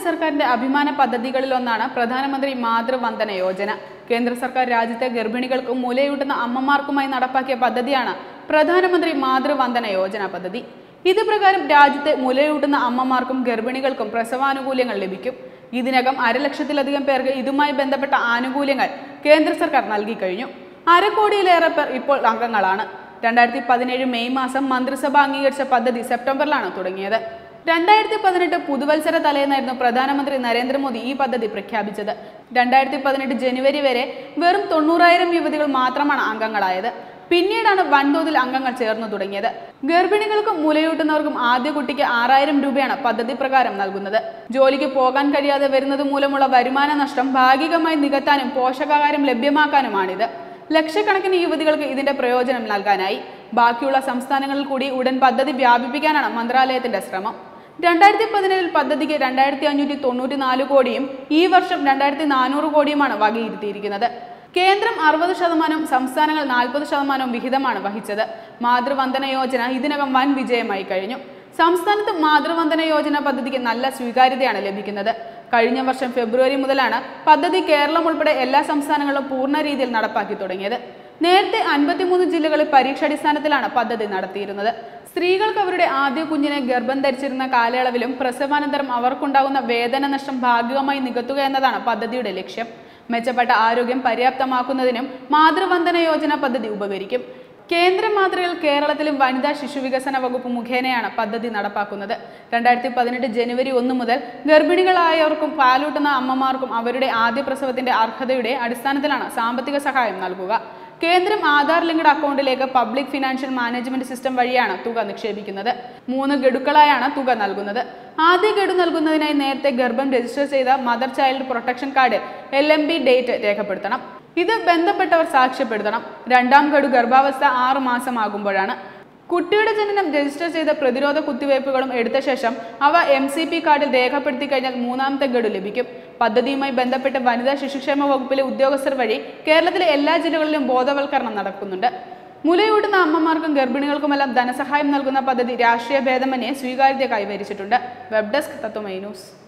സർക്കാരിന്റെ അഭിമാന പദ്ധതികളിലൊന്നാണ് പ്രധാനമന്ത്രി മാതൃവന്ദന യോജന കേന്ദ്ര സർക്കാർ രാജ്യത്തെ ഗർഭിണികൾക്കും മുലയൂട്ടുന്ന അമ്മമാർക്കുമായി നടപ്പാക്കിയ പദ്ധതിയാണ് പ്രധാനമന്ത്രി മാതൃവന്ദന യോജന പദ്ധതി ഇത് പ്രകാരം രാജ്യത്തെ മുലയൂട്ടുന്ന അമ്മമാർക്കും ഗർഭിണികൾക്കും പ്രസവാനുകൂല്യങ്ങൾ ലഭിക്കും ഇതിനകം അരലക്ഷത്തിലധികം പേർക്ക് ഇതുമായി ബന്ധപ്പെട്ട ആനുകൂല്യങ്ങൾ കേന്ദ്ര സർക്കാർ നൽകി കഴിഞ്ഞു അരക്കോടിയിലേറെ പേർ ഇപ്പോൾ അംഗങ്ങളാണ് രണ്ടായിരത്തി പതിനേഴ് മെയ് മാസം മന്ത്രിസഭ അംഗീകരിച്ച പദ്ധതി സെപ്റ്റംബറിലാണ് തുടങ്ങിയത് രണ്ടായിരത്തി പതിനെട്ട് പുതുവത്സര തലേന്നായിരുന്നു പ്രധാനമന്ത്രി നരേന്ദ്രമോദി ഈ പദ്ധതി പ്രഖ്യാപിച്ചത് രണ്ടായിരത്തി പതിനെട്ട് ജനുവരി വരെ വെറും തൊണ്ണൂറായിരം യുവതികൾ മാത്രമാണ് അംഗങ്ങളായത് പിന്നീടാണ് വൻതോതിൽ അംഗങ്ങൾ ചേർന്നു തുടങ്ങിയത് ഗർഭിണികൾക്കും മുലയൂട്ടുന്നവർക്കും ആദ്യ കുട്ടിക്ക് ആറായിരം രൂപയാണ് പദ്ധതി പ്രകാരം നൽകുന്നത് ജോലിക്ക് പോകാൻ കഴിയാതെ വരുന്നത് മൂലമുള്ള വരുമാന നഷ്ടം ഭാഗികമായി നികത്താനും പോഷകാഹാരം ലഭ്യമാക്കാനുമാണിത് ലക്ഷക്കണക്കിന് യുവതികൾക്ക് ഇതിന്റെ പ്രയോജനം നൽകാനായി ബാക്കിയുള്ള സംസ്ഥാനങ്ങളിൽ കൂടി ഉടൻ പദ്ധതി വ്യാപിപ്പിക്കാനാണ് മന്ത്രാലയത്തിന്റെ ശ്രമം രണ്ടായിരത്തി പതിനേഴിൽ പദ്ധതിക്ക് രണ്ടായിരത്തി അഞ്ഞൂറ്റി തൊണ്ണൂറ്റി നാല് കോടിയും ഈ വർഷം രണ്ടായിരത്തി നാനൂറ് കോടിയുമാണ് വകയിരുത്തിയിരിക്കുന്നത് കേന്ദ്രം അറുപത് ശതമാനം സംസ്ഥാനങ്ങൾ നാൽപ്പത് ശതമാനവും വിഹിതമാണ് വഹിച്ചത് മാതൃവന്ദന യോജന ഇതിനകം വൻ വിജയമായി കഴിഞ്ഞു സംസ്ഥാനത്ത് മാതൃവന്ദന യോജന പദ്ധതിക്ക് നല്ല സ്വീകാര്യതയാണ് ലഭിക്കുന്നത് കഴിഞ്ഞ വർഷം ഫെബ്രുവരി മുതലാണ് പദ്ധതി കേരളം ഉൾപ്പെടെ എല്ലാ സംസ്ഥാനങ്ങളിലും പൂർണ്ണ രീതിയിൽ നടപ്പാക്കി തുടങ്ങിയത് നേരത്തെ അൻപത്തിമൂന്ന് ജില്ലകളിൽ പരീക്ഷാടിസ്ഥാനത്തിലാണ് പദ്ധതി നടത്തിയിരുന്നത് സ്ത്രീകൾക്ക് അവരുടെ ആദ്യ കുഞ്ഞിനെ ഗർഭം ധരിച്ചിരുന്ന കാലയളവിലും പ്രസവാനന്തരം അവർക്കുണ്ടാകുന്ന വേദന നഷ്ടം ഭാഗികമായി നികത്തുക എന്നതാണ് പദ്ധതിയുടെ ലക്ഷ്യം മെച്ചപ്പെട്ട ആരോഗ്യം പര്യാപ്തമാക്കുന്നതിനും മാതൃവന്ദന യോജന പദ്ധതി ഉപകരിക്കും കേന്ദ്ര മാതൃകയിൽ കേരളത്തിലും വനിതാ ശിശുവികസന വകുപ്പ് മുഖേനയാണ് പദ്ധതി നടപ്പാക്കുന്നത് രണ്ടായിരത്തി പതിനെട്ട് ജനുവരി ഒന്ന് മുതൽ ഗർഭിണികളായവർക്കും പാലൂട്ടുന്ന അമ്മമാർക്കും അവരുടെ ആദ്യ പ്രസവത്തിന്റെ അർഹതയുടെ അടിസ്ഥാനത്തിലാണ് സാമ്പത്തിക സഹായം നൽകുക കേന്ദ്രം ആധാർ ലിങ്ക്ഡ് അക്കൗണ്ടിലേക്ക് പബ്ലിക് ഫിനാൻഷ്യൽ മാനേജ്മെന്റ് സിസ്റ്റം വഴിയാണ് തുക നിക്ഷേപിക്കുന്നത് മൂന്ന് ഗഡുക്കളായാണ് തുക നൽകുന്നത് ആദ്യ ഗഡു നൽകുന്നതിനായി നേരത്തെ ഗർഭം രജിസ്റ്റർ ചെയ്ത മദർ ചൈൽഡ് പ്രൊട്ടക്ഷൻ കാർഡിൽ എൽ എം ബി ഡേറ്റ് രേഖപ്പെടുത്തണം ഇത് ബന്ധപ്പെട്ടവർ സാക്ഷ്യപ്പെടുത്തണം രണ്ടാം ഗഡു ഗർഭാവസ്ഥ ആറ് മാസമാകുമ്പോഴാണ് കുട്ടിയുടെ ജനനം രജിസ്റ്റർ ചെയ്ത പ്രതിരോധ കുത്തിവയ്പ്പുകളും എടുത്ത ശേഷം അവ എം സി പി കാർഡിൽ രേഖപ്പെടുത്തി കഴിഞ്ഞാൽ മൂന്നാമത്തെ ഗഡു ലഭിക്കും പദ്ധതിയുമായി ബന്ധപ്പെട്ട് വനിതാ ശിശുക്ഷേമ വകുപ്പിലെ ഉദ്യോഗസ്ഥർ വഴി കേരളത്തിലെ എല്ലാ ജില്ലകളിലും ബോധവൽക്കരണം നടക്കുന്നുണ്ട് മുലയൂട്ടുന്ന അമ്മമാർക്കും ഗർഭിണികൾക്കുമെല്ലാം ധനസഹായം നൽകുന്ന പദ്ധതി രാഷ്ട്രീയ ഭേദമന്യേ സ്വീകാര്യത കൈവരിച്ചിട്ടുണ്ട് വെബ് ഡെസ്ക് തത്വമൈ ന്യൂസ്